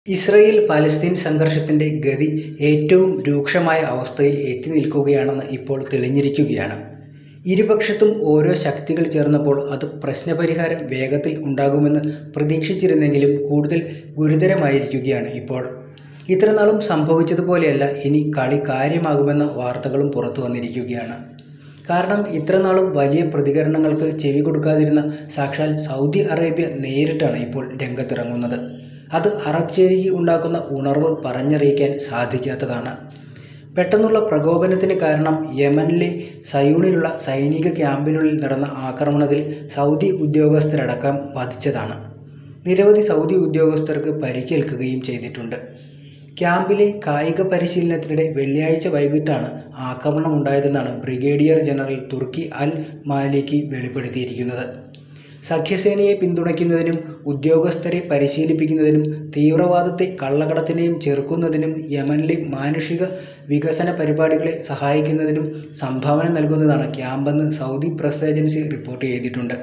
Israel Palestine സംഘർഷത്തിന്റെ ഗതി ഏറ്റവും രൂക്ഷമായ അവസ്ഥയിൽ എത്തിനിൽക്കുകയാണെന്ന് ഇപ്പോൾ തെളിഞ്ഞിരിക്കുകയാണ്. ഇരുപക്ഷത്തും ഓരോ ശക്തികൾ ചേർന്നപ്പോൾ അത് പ്രശ്നപരിഹാരം വേഗത്തിൽ ഉണ്ടാകുമെന്ന് പ്രതീക്ഷിച്ചിരുന്നെങ്കിലും കൂടുതൽ ഗുരുതരമായിരിക്കുകയാണ് ഇപ്പോൾ. ഇത്രനാളും സംഭവിച്ചതുപോലെയല്ല ഇനി കളി കാര്യമാകുമെന്ന വാർത്തകളും പുറത്തുവന്നിരിക്കുകയാണ്. കാരണം ഇത്രനാളും വലിയ പ്രതികരണങ്ങൾക്ക് ചെവികൊടുക്കാതിരുന്ന സാക്ഷാൽ സൗദി അറേബ്യ നേരിട്ടാണ് ഇപ്പോൾ രംഗത്തിറങ്ങുന്നത്. അത് അറബ് ചേരിക്ക് ഉണ്ടാക്കുന്ന ഉണർവ് പറഞ്ഞറിയിക്കാൻ സാധിക്കാത്തതാണ്. പെട്ടെന്നുള്ള പ്രകോപനത്തിന് കാരണം യെമനിലെ സയൂണിലുള്ള സൈനിക ക്യാമ്പിനുള്ളിൽ നടന്ന ആക്രമണത്തിൽ സൗദി ഉദ്യോഗസ്ഥരടക്കം വധിച്ചതാണ്. നിരവധി സൗദി ഉദ്യോഗസ്ഥർക്ക് പരിക്കേൽക്കുകയും ചെയ്തിട്ടുണ്ട്. ക്യാമ്പിലെ കായിക പരിശീലനത്തിനിടെ വെള്ളിയാഴ്ച വൈകിട്ടാണ് ആക്രമണമുണ്ടായതെന്നാണ് brigadier general Turki Al Maliki വെളിപ്പെടുത്തിയിരിക്കുന്നത്. സഖ്യസേനയെ പിന്തുണയ്ക്കുന്നതിനും ഉദ്യോഗസ്ഥരെ പരിശീലിപ്പിക്കുന്നതിനും തീവ്രവാദത്തെ കള്ളക്കടത്തിനെയും ചെറുക്കുന്നതിനും യെമനിലെ മാനുഷിക വികസന പരിപാടികളെ സഹായിക്കുന്നതിനും സംഭാവന നൽകുന്നതാണ് ക്യാമ്പെന്ന് സൗദി പ്രസ് ഏജൻസി റിപ്പോർട്ട് ചെയ്തിട്ടുണ്ട്.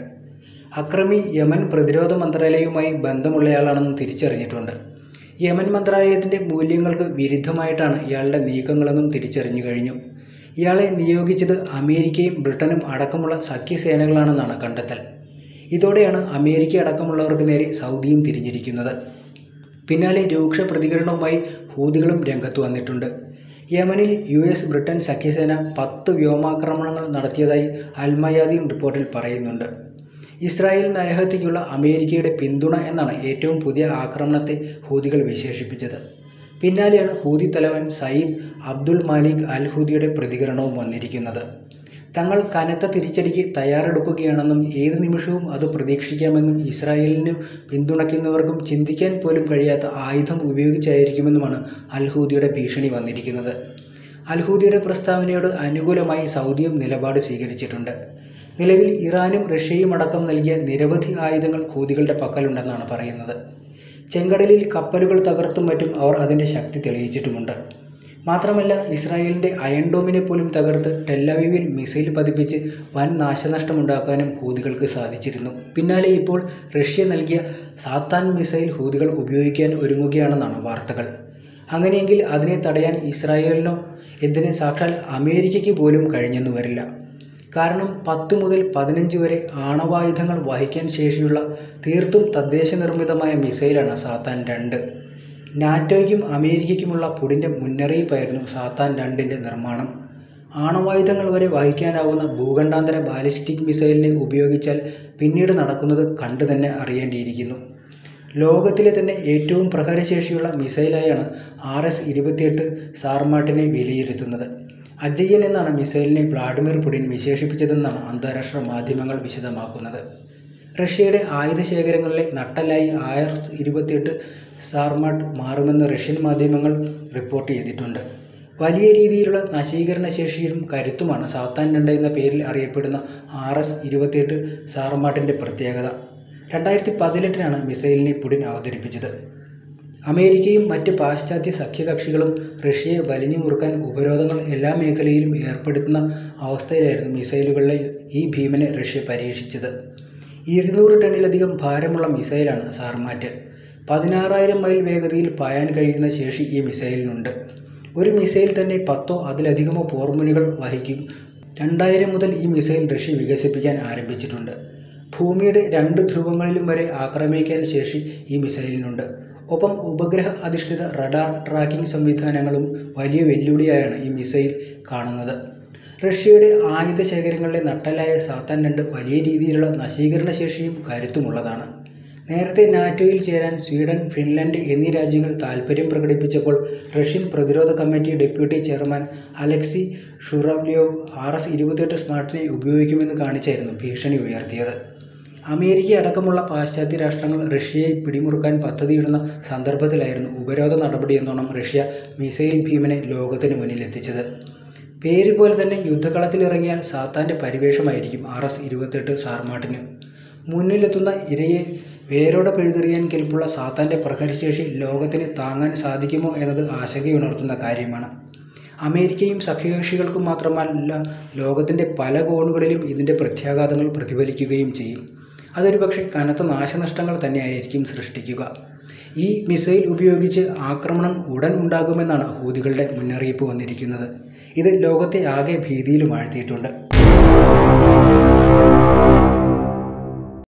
അക്രമി യെമൻ പ്രതിരോധ മന്ത്രാലയവുമായി ബന്ധമുള്ളയാളാണെന്ന് തിരിച്ചറിഞ്ഞിട്ടുണ്ട്. യെമൻ മന്ത്രാലയത്തിന്റെ മൂല്യങ്ങൾക്ക് വിരുദ്ധമായിട്ടാണ് ഇയാളുടെ നീക്കങ്ങളെന്നും തിരിച്ചറിഞ്ഞു കഴിഞ്ഞു. ഇയാളെ നിയോഗിച്ചത് അമേരിക്കയും ബ്രിട്ടനും അടക്കമുള്ള സഖ്യസേനകളാണെന്നാണ് കണ്ടെത്തൽ. ഇതോടെയാണ് അമേരിക്ക അടക്കമുള്ളവർക്ക് നേരെ സൗദിയും തിരിഞ്ഞിരിക്കുന്നത്. പിന്നാലെ രൂക്ഷ പ്രതികരണവുമായി ഹൂതികളും രംഗത്ത് വന്നിട്ടുണ്ട്. യെമനിൽ യുഎസ് ബ്രിട്ടൻ സഖ്യസേന പത്ത് വ്യോമാക്രമണങ്ങൾ നടത്തിയതായി അൽ മയാദിൻ റിപ്പോർട്ടിൽ പറയുന്നുണ്ട്. ഇസ്രായേൽ നരഹത്യയ്ക്കുള്ള അമേരിക്കയുടെ പിന്തുണ എന്നാണ് ഏറ്റവും പുതിയ ആക്രമണത്തെ ഹൂതികൾ വിശേഷിപ്പിച്ചത്. പിന്നാലെയാണ് ഹൂതി തലവൻ സയ്യിദ് അബ്ദുൽ മാലിക് അൽ ഹൂതിയുടെ പ്രതികരണവും വന്നിരിക്കുന്നത്. തങ്ങൾ കനത്ത തിരിച്ചടിക്ക് തയ്യാറെടുക്കുകയാണെന്നും ഏത് നിമിഷവും അത് പ്രതീക്ഷിക്കാമെന്നും ഇസ്രായേലിനു പിന്തുണയ്ക്കുന്നവർക്കും ചിന്തിക്കാൻ പോലും കഴിയാത്ത ആയുധം ഉപയോഗിച്ചായിരിക്കുമെന്നുമാണ് അൽ ഹൂതിയുടെ ഭീഷണി വന്നിരിക്കുന്നത്. അൽ ഹൂതിയുടെ പ്രസ്താവനയോട് അനുകൂലമായി സൗദിയും നിലപാട് സ്വീകരിച്ചിട്ടുണ്ട്. നിലവിൽ ഇറാനും റഷ്യയുമടക്കം നൽകിയ നിരവധി ആയുധങ്ങൾ ഹൂതികളുടെ പക്കലുണ്ടെന്നാണ് പറയുന്നത്. ചെങ്കടലിൽ കപ്പലുകൾ തകർത്തും മറ്റും അവർ അതിന്റെ ശക്തി തെളിയിച്ചിട്ടുമുണ്ട്. മാത്രമല്ല ഇസ്രായേലിന്റെ അയൺ ഡോമിനെ പോലും തകർത്ത് ടെല്ലവീവിൽ മിസൈൽ പതിപ്പിച്ച് വൻ നാശനഷ്ടമുണ്ടാക്കാനും ഹൂതികൾക്ക് സാധിച്ചിരുന്നു. പിന്നാലെ ഇപ്പോൾ റഷ്യ നൽകിയ സാത്താൻ മിസൈൽ ഹൂതികൾ ഉപയോഗിക്കാൻ ഒരുങ്ങുകയാണെന്നാണ് വാർത്തകൾ. അങ്ങനെയെങ്കിൽ അതിനെ തടയാൻ ഇസ്രായേലിനോ എന്തിന് സാക്ഷാൽ അമേരിക്കയ്ക്ക് പോലും കഴിഞ്ഞെന്നു വരില്ല. കാരണം പത്ത് മുതൽ പതിനഞ്ച് വരെ ആണവായുധങ്ങൾ വഹിക്കാൻ ശേഷിയുള്ള തീർത്തും തദ്ദേശനിർമിതമായ മിസൈലാണ് സാത്താൻ രണ്ട്. നാറ്റോയ്ക്കും അമേരിക്കയ്ക്കുമുള്ള പുടിന്റെ മുന്നറിയിപ്പായിരുന്നു സാത്താൻ രണ്ടിന്റെ നിർമ്മാണം. ആണവായുധങ്ങൾ വരെ വഹിക്കാനാവുന്ന ഭൂഖണ്ഡാന്തര ബാലിസ്റ്റിക് മിസൈലിനെ ഉപയോഗിച്ചാൽ പിന്നീട് നടക്കുന്നത് കണ്ട് തന്നെ അറിയേണ്ടിയിരിക്കുന്നു. ലോകത്തിലെ തന്നെ ഏറ്റവും പ്രഹരശേഷിയുള്ള മിസൈലായാണ് ആർ എസ് ഇരുപത്തിയെട്ട് സാർമാട്ടിനെ വിലയിരുത്തുന്നത്. അജയ്യൻ എന്നാണ് മിസൈലിനെ വ്ളാഡിമിർ പുടിൻ വിശേഷിപ്പിച്ചതെന്നാണ് അന്താരാഷ്ട്ര മാധ്യമങ്ങൾ വിശദമാക്കുന്നത്. റഷ്യയുടെ ആയുധശേഖരങ്ങളിലെ നട്ടെല്ലായി ആർ എസ് ഇരുപത്തിയെട്ട് സാർമാട്ട് മാറുമെന്ന് റഷ്യൻ മാധ്യമങ്ങൾ റിപ്പോർട്ട് ചെയ്തിട്ടുണ്ട്. വലിയ രീതിയിലുള്ള നശീകരണശേഷിയും കരുത്തുമാണ് സാത്താൻ രണ്ട് എന്ന പേരിൽ അറിയപ്പെടുന്ന ആർ എസ് ഇരുപത്തിയെട്ട് സാർമാട്ടിന്റെ പ്രത്യേകത. രണ്ടായിരത്തി പതിനെട്ടിനാണ് മിസൈലിനെ പുടിൻ അവതരിപ്പിച്ചത്. അമേരിക്കയും മറ്റ് പാശ്ചാത്യ സഖ്യകക്ഷികളും റഷ്യയെ വലിഞ്ഞുമുറുക്കാൻ ഉപരോധങ്ങൾ എല്ലാ മേഖലയിലും ഏർപ്പെടുത്തുന്ന അവസ്ഥയിലായിരുന്നു മിസൈലുകളിലെ ഈ ഭീമനെ റഷ്യ പരീക്ഷിച്ചത്. ഇരുന്നൂറ് ടണ്ണിലധികം ഭാരമുള്ള മിസൈലാണ് സാർമാറ്റ്. പതിനാറായിരം മൈൽ വേഗതയിൽ പായാൻ കഴിയുന്ന ശേഷി ഈ മിസൈലിനുണ്ട്. ഒരു മിസൈൽ തന്നെ പത്തോ അതിലധികമോ പോർമുനകൾ വഹിക്കും. രണ്ടായിരം മുതൽ ഈ മിസൈൽ റഷ്യ വികസിപ്പിക്കാൻ ആരംഭിച്ചിട്ടുണ്ട്. ഭൂമിയുടെ രണ്ട് ധ്രുവങ്ങളിലും വരെ ആക്രമിക്കാൻ ശേഷി ഈ മിസൈലിനുണ്ട്. ഒപ്പം ഉപഗ്രഹ അധിഷ്ഠിത റഡാർ ട്രാക്കിങ് സംവിധാനങ്ങളും വലിയ വെല്ലുവിളിയായാണ് ഈ മിസൈൽ കാണുന്നത്. റഷ്യയുടെ ആയുധശേഖരങ്ങളിലെ നട്ടെല്ലായ സാത്താൻ രണ്ട് വലിയ രീതിയിലുള്ള നശീകരണശേഷിയും കരുത്തുമുള്ളതാണ്. നേരത്തെ നാറ്റോയിൽ ചേരാൻ സ്വീഡൻ, ഫിൻലൻഡ് എന്നീ രാജ്യങ്ങൾ താൽപര്യം പ്രകടിപ്പിച്ചപ്പോൾ റഷ്യൻ പ്രതിരോധ committee deputy chairman Alexei Zhuravlev R S ഇരുപത്തിയെട്ട് സ്മാർട്ടിനെ ഉപയോഗിക്കുമെന്ന് കാണിച്ചായിരുന്നു ഭീഷണി ഉയർത്തിയത്. അമേരിക്ക അടക്കമുള്ള പാശ്ചാത്യ രാഷ്ട്രങ്ങൾ റഷ്യയെ പിടിമുറുക്കാൻ പദ്ധതിയിടുന്ന സന്ദർഭത്തിലായിരുന്നു ഉപരോധ നടപടിയെന്നോണം റഷ്യ മിസൈൽ ഭീമനെ ലോകത്തിന് മുന്നിലെത്തിച്ചത്. പേര് പോലെ തന്നെ യുദ്ധക്കളത്തിലിറങ്ങിയാൽ സാത്താന്റെ പരിവേഷമായിരിക്കും ആർ എസ് ഇരുപത്തിയെട്ട് സാർമാട്ടിന്. മുന്നിലെത്തുന്ന ഇരയെ വേരോടെ പിഴുതെറിയാൻ കെൽപ്പുള്ള സാത്താന്റെ പ്രഹരശേഷി ലോകത്തിന് താങ്ങാൻ സാധിക്കുമോ എന്നത് ആശങ്കയുണർത്തുന്ന കാര്യമാണ്. അമേരിക്കയും സഖ്യകക്ഷികൾക്കും മാത്രമല്ല ലോകത്തിന്റെ പല കോണുകളിലും ഇതിന്റെ പ്രത്യാഘാതങ്ങൾ പ്രതിഫലിക്കുകയും ചെയ്യും. അതൊരുപക്ഷേ കനത്ത നാശനഷ്ടങ്ങൾ തന്നെയായിരിക്കും സൃഷ്ടിക്കുക. ഈ മിസൈൽ ഉപയോഗിച്ച് ആക്രമണം ഉടൻ ഉണ്ടാകുമെന്നാണ് ഹൂതികളുടെ മുന്നറിയിപ്പ് വന്നിരിക്കുന്നത് ഇത് ലോകത്തെ ആകെ ഭീതിയിലും ആഴ്ത്തിയിട്ടുണ്ട്